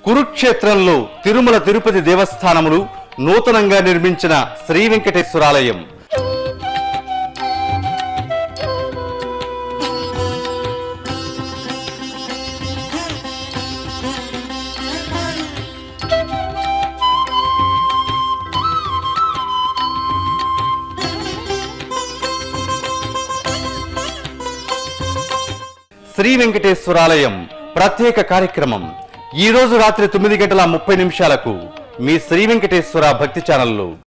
కురుక్షేత్రంలో తిరుమల తిరుపతి దేవస్థానములు నూతనంగా నిర్మించిన శ్రీ వెంకటేశ్వరాలయం శ్రీ వెంకటేశ్వరాలయం ప్రత్యేక కార్యక్రమం ఈ రోజు రాత్రి తొమ్మిది గంటల ముప్పై నిమిషాలకు మీ శ్రీ వెంకటేశ్వర భక్తి ఛానల్లో